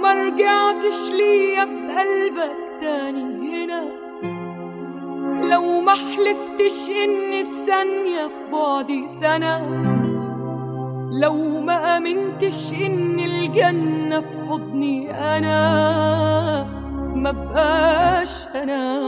ما رجعتش ليا بقلبك تاني هنا لو ما حلفتش ان الثانية في بعدي سنة لو ما امنتش ان الجنة في حضني انا ما بقاش انا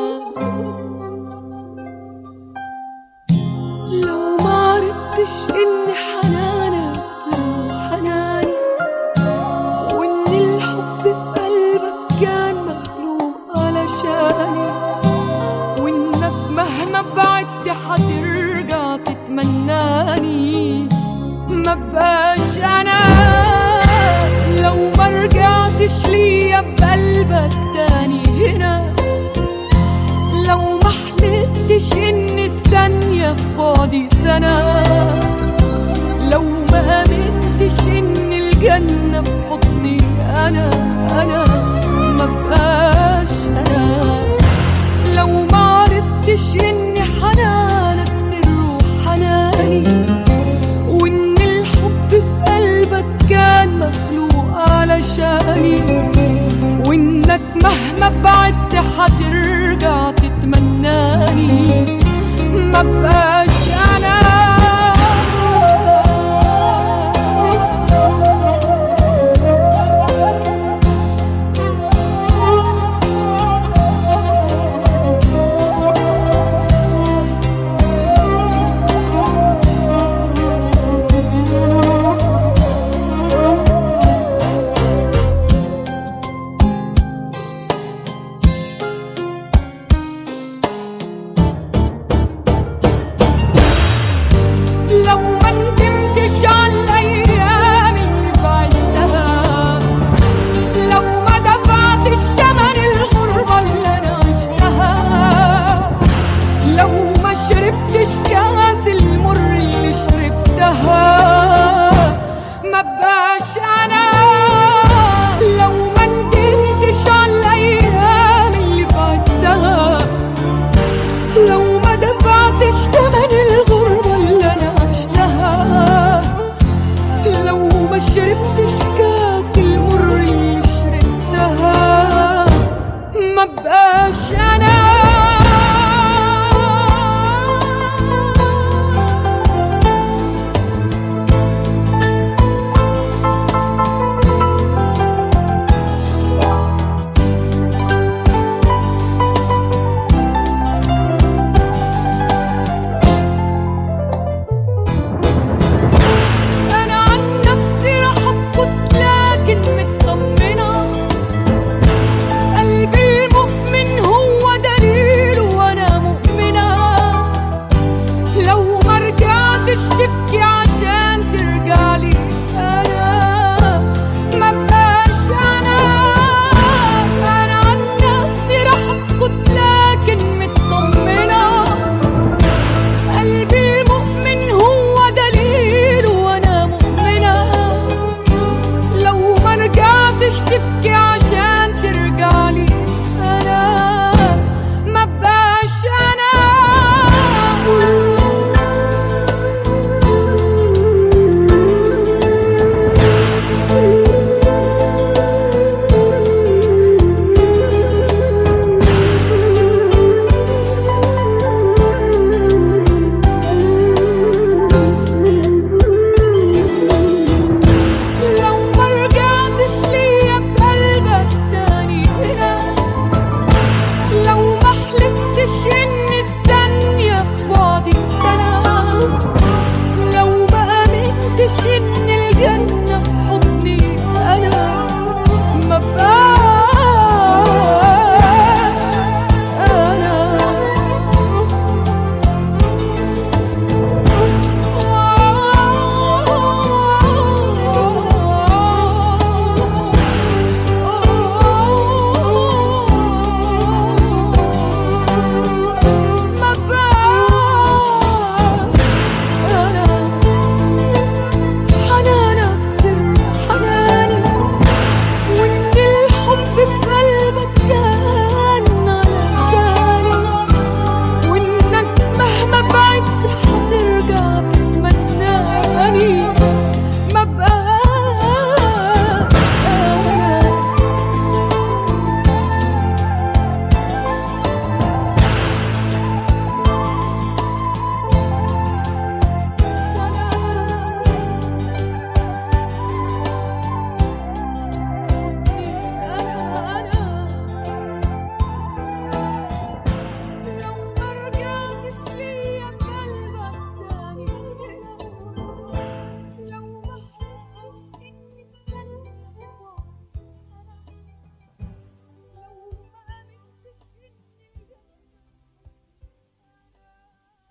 لو ما عرفتش ان حنانك سر حناني وان الحب في قلبك كان مخلوق علشاني وانك مهما بعدت حترجع تتمناني ما بقاش انا لو ما رجعتش ليا بقلبك تاني هنا لو ما حلفتش ان الثانية في بعدي سنة لو ما امنتش ان الجنة في حضني انا انا ما بقاش انا لو ما عرفتش ان حنانك سر حناني وان الحب في قلبك كان مخلوق علشاني وانك مهما بعدت حترجع تتمناني ما